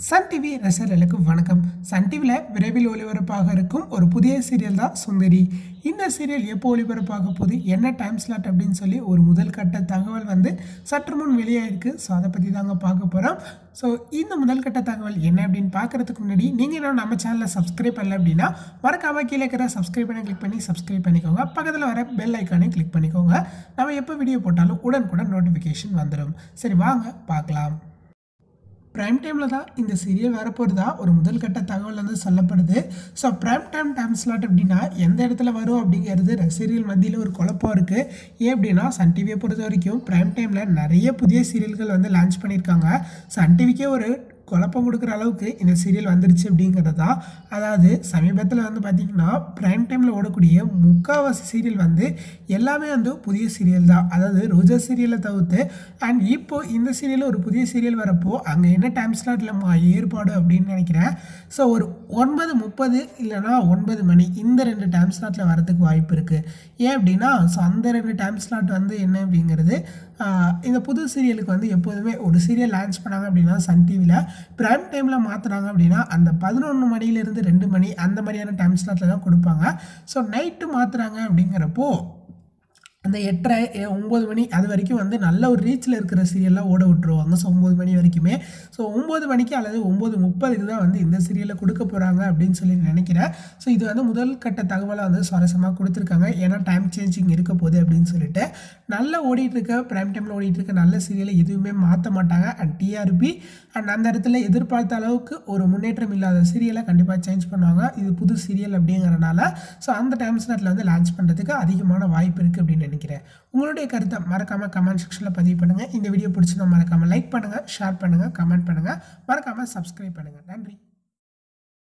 Sun TV ரசிகர்களுக்கு வணக்கம் Sun டிவியில் விரைவில் ஒளிபரப்பாக இருக்கும் ஒரு புதிய சீரியல் தான் சுந்தரி இந்த சீரியல் எப்போ ஒளிபரப்பாக போகுது என்ன டைம் ஸ்லாட் அப்படின்னு சொல்லி ஒரு முதல் கட்ட தகவல் வந்து சற்று முன் வெளியாயிருக்கு ஸோ அதை பற்றி தாங்க பார்க்க போகிறோம் ஸோ இந்த முதல் கட்ட தகவல் என்ன அப்படின்னு பார்க்குறதுக்கு முன்னாடி நீங்கள் இன்னும் நம்ம சேனலை சப்ஸ்கிரைப் பண்ணல அப்படின்னா மறக்காம கீழே இருக்கிற சப்ஸ்கிரைப் பண்ணி கிளிக் பண்ணி சப்ஸ்கிரைப் பண்ணிக்கோங்க பக்கத்தில் வர பெல் ஐக்கானை கிளிக் பண்ணிக்கோங்க நம்ம எப்போ வீடியோ போட்டாலும் உடனுக்குடன் நோட்டிஃபிகேஷன் வந்துடும் சரி வாங்க பார்க்கலாம் ப்ரைம் டைமில் தான் இந்த சீரியல் வரப்போகிறதா ஒரு முதல் கட்ட தகவல் வந்து சொல்லப்படுது so prime time time slot அப்படின்னா எந்த இடத்துல வரும் அப்படிங்கிறது சீரியல் மத்தியில் ஒரு குழப்பம் இருக்குது ஏன் அப்படின்னா சன் டிவியை பொறுத்த வரைக்கும் ப்ரைம் டைமில் நிறைய புதிய சீரியல்கள் வந்து லான்ச் பண்ணியிருக்காங்க சன் டிவிக்கே ஒரு குழப்பம் கொடுக்குற அளவுக்கு இந்த சீரியல் வந்துருச்சு அப்படிங்கிறது தான் அதாவது சமீபத்தில் வந்து பார்த்திங்கன்னா ப்ரைம் டைமில் ஓடக்கூடிய முக்கால்வாசி சீரியல் வந்து எல்லாமே வந்து புதிய சீரியல் தான் அதாவது ரோஜா சீரியலை தவிர்த்து அண்ட் இப்போ இந்த சீரியலில் ஒரு புதிய சீரியல் வரப்போ அங்கே என்ன டைம் ஸ்லாட்டில் ஏற்பாடு அப்படின்னு நினைக்கிறேன் ஸோ ஒரு ஒன்பது முப்பது இல்லைனா ஒன்பது மணி இந்த ரெண்டு டைம் ஸ்லாட்டில் வரதுக்கு வாய்ப்பு இருக்குது ஏன் அப்படின்னா ஸோ அந்த ரெண்டு டைம் ஸ்லாட் வந்து என்ன அப்படிங்கிறது ஆஹ், இந்த புது சீரியலுக்கு வந்து எப்போதுமே ஒரு சீரியல் லான்ச் பண்ணாங்க அப்படின்னா சன் டிவியில் ப்ரைம் டைமில் மாற்றுறாங்க அப்படின்னா அந்த பதினொன்று மணிலேருந்து ரெண்டு மணி அந்த மாதிரியான டைம் ஸ்லாட்டில் தான் கொடுப்பாங்க ஸோ நைட்டு மாற்றுறாங்க அப்படிங்கிறப்போ அந்த எட்டரை எ- ஒம்பது மணி அது வரைக்கும் வந்து நல்ல ஒரு ரீச்சில் இருக்கிற சீரியல்லாம் ஓட விட்டுருவாங்க ஸோ ஒம்பது மணி வரைக்குமே ஸோ ஒம்பது மணிக்கு அல்லது ஒம்பது முப்பதுக்கு தான் வந்து இந்த சீரியலை கொடுக்க போகிறாங்க அப்படின்னு சொல்லி நினைக்கிறேன் ஸோ இது வந்து முதல் கட்ட தகவலை வந்து சுவாரஸ்யமாக கொடுத்துருக்காங்க ஏன்னா டைம் சேஞ்சிங் இருக்க போகுது அப்படின்னு சொல்லிட்டு நல்லா ஓடிட்டு இருக்க ப்ரைம் டைமில் ஓடிட்டு இருக்க நல்ல சீரியலை எதுவுமே மாற்ற மாட்டாங்க அண்ட் டிஆர்பி அண்ட் அந்த இடத்துல எதிர்பார்த்த அளவுக்கு ஒரு முன்னேற்றம் இல்லாத சீரியலை கண்டிப்பாக சேஞ்ச் பண்ணுவாங்க இது புது சீரியல் அப்படிங்கிறனால ஸோ அந்த டைம் ஸ்லாட்டில் வந்து லான்ச் பண்ணுறதுக்கு அதிகமான வாய்ப்பு இருக்குது அப்படின்னு நினைக்கிறேன் உங்களுடைய கருத்தை மறக்காமல் கமெண்ட் செக்ஷனில் பதிவு பண்ணுங்கள் இந்த வீடியோ பிடிச்சிருந்தா மறக்காமல் லைக் பண்ணுங்கள் ஷேர் பண்ணுங்கள் கமெண்ட் பண்ணுங்கள் மறக்காமல் சப்ஸ்கிரைப் பண்ணுங்கள் நன்றி